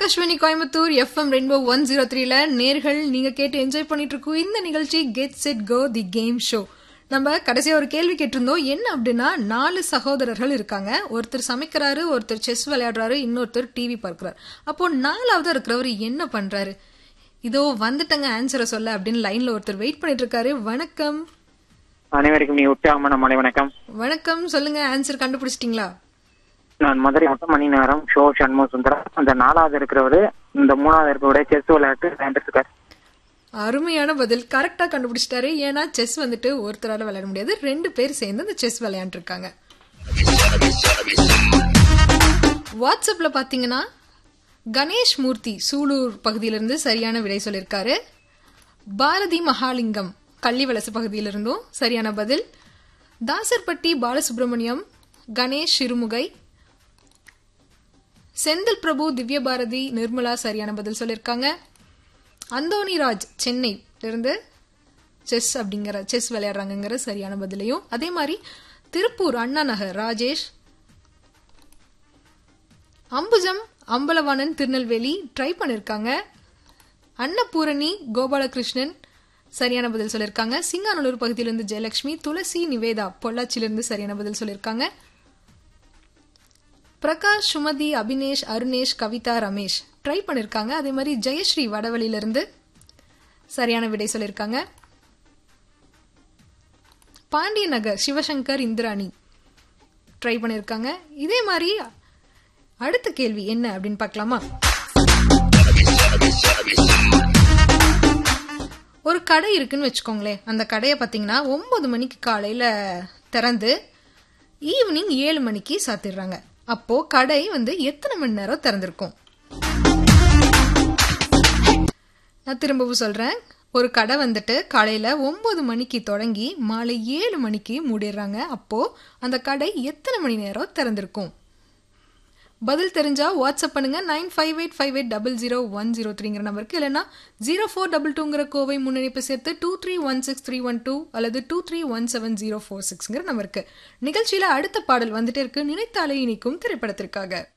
Akashvani Coimbatore FM rainbow one zero த்ரீல நேர்கள் நீங்க கேட்டு என்ஜாய் பண்ணிட்டு இருக்கோம் இந்த நிகழ்ச்சி get set go the game show நம்ம கடைசியா ஒரு கேள்வி கேட்டிருந்தோம் என்ன அப்படின்னா நாலு சகோதரர்கள் இருக்காங்க ஒருத்தர் சமைக்கிறாரு ஒருத்தர் செஸ் விளையாடுறாரு இன்னொருத்தர் டிவி பார்க்கிறாரு அப்போ நாலாவது இருக்கிறவர் என்ன பண்றாரு இதோ வந்துட்டங்க ஆன்சரை சொல்ல அப்படின்னு லைன்ல ஒருத்தர் வெயிட் பண்ணிட்டு இருக்காரு வணக்கம் அனைவருக்கும் நீ உற்சாகமான மலை வணக்கம் வணக்கம் சொல்லுங்க ஆன்சர் கண்டுபிடிச்சிட்டீங்களா நான் மதுரை மொத்த மணி நேரம் ஷோ சண்முக சுந்தரம் அந்த நாலாவது இருக்கிறவரு இந்த மூணாவது இருக்கிறவரு செஸ் விளையாட்டு விளையாண்டுட்டு இருக்காரு அருமையான பதில் கரெக்டா கண்டுபிடிச்சிட்டாரு ஏன்னா செஸ் வந்துட்டு ஒருத்தரால விளையாட முடியாது ரெண்டு பேர் சேர்ந்து அந்த செஸ் விளையாண்டு இருக்காங்க வாட்ஸ்அப்ல பாத்தீங்கன்னா கணேஷ் மூர்த்தி சூலூர் பகுதியிலிருந்து சரியான விடை சொல்லியிருக்காரு பாரதி மகாலிங்கம் கள்ளிவலசு பகுதியிலிருந்தும் சரியான பதில் தாசர்பட்டி பாலசுப்ரமணியம் கணேஷ் சிறுமுகை செந்தில் பிரபு திவ்யபாரதி நிர்மலா சரியான பதில் சொல்லியிருக்காங்க அந்தோனிராஜ் சென்னை இருந்து செஸ் அப்படிங்கிற செஸ் விளையாடுறாங்கங்கிற சரியான பதிலையும் அதே மாதிரி திருப்பூர் அண்ணா நகர் ராஜேஷ் அம்புஜம் அம்பலவாணன் திருநெல்வேலி ட்ரை பண்ணிருக்காங்க அன்னபூரணி கோபாலகிருஷ்ணன் சரியான பதில் சொல்லியிருக்காங்க சிங்காநல்லூர் பகுதியிலிருந்து ஜெயலட்சுமி துளசி நிவேதா பொள்ளாச்சியிலிருந்து சரியான பதில் சொல்லியிருக்காங்க பிரகாஷ் சுமதி அபினேஷ் அருணேஷ் கவிதா ரமேஷ் ட்ரை பண்ணிருக்காங்க அதே மாதிரி ஜெயஸ்ரீ வடவழியிலிருந்து சரியான விடை சொல்லியிருக்காங்க பாண்டிய நகர் சிவசங்கர் இந்திராணி ட்ரை பண்ணிருக்காங்க இதே மாதிரி அடுத்த கேள்வி என்ன அப்படின்னு பார்க்கலாமா ஒரு கடை இருக்குன்னு வச்சுக்கோங்களேன் அந்த கடையை பார்த்தீங்கன்னா ஒன்பது மணிக்கு காலையில திறந்து ஈவினிங் ஏழு மணிக்கு சாத்திடுறாங்க அப்போ கடை வந்து எத்தனை மணி நேரம் திறந்திருக்கும் நான் திரும்பவும் சொல்றேன் ஒரு கடை வந்துட்டு காலையில ஒன்பது மணிக்கு தொடங்கி மாலை ஏழு மணிக்கு மூடிடுறாங்க அப்போ அந்த கடை எத்தனை மணி நேரம் திறந்திருக்கும் பதில் தெரிஞ்சா வாட்ஸ்அப் பண்ணுங்க nine five eight five eight double zero one zero த்ரீங்கிற நம்பருக்கு இல்லைன்னா ஜீரோ ஃபோர் டபுள் டூங்கிற கோவை முன்னணிப்பு சேர்த்து two three one six three one two அல்லது two three one seven zero four சிக்ஸ்ங்கிற நம்பருக்கு நிகழ்ச்சியில அடுத்த பாடல் வந்துட்டே இருக்கு நினைத்தாலே இனிக்கும் திரைப்படத்திற்காக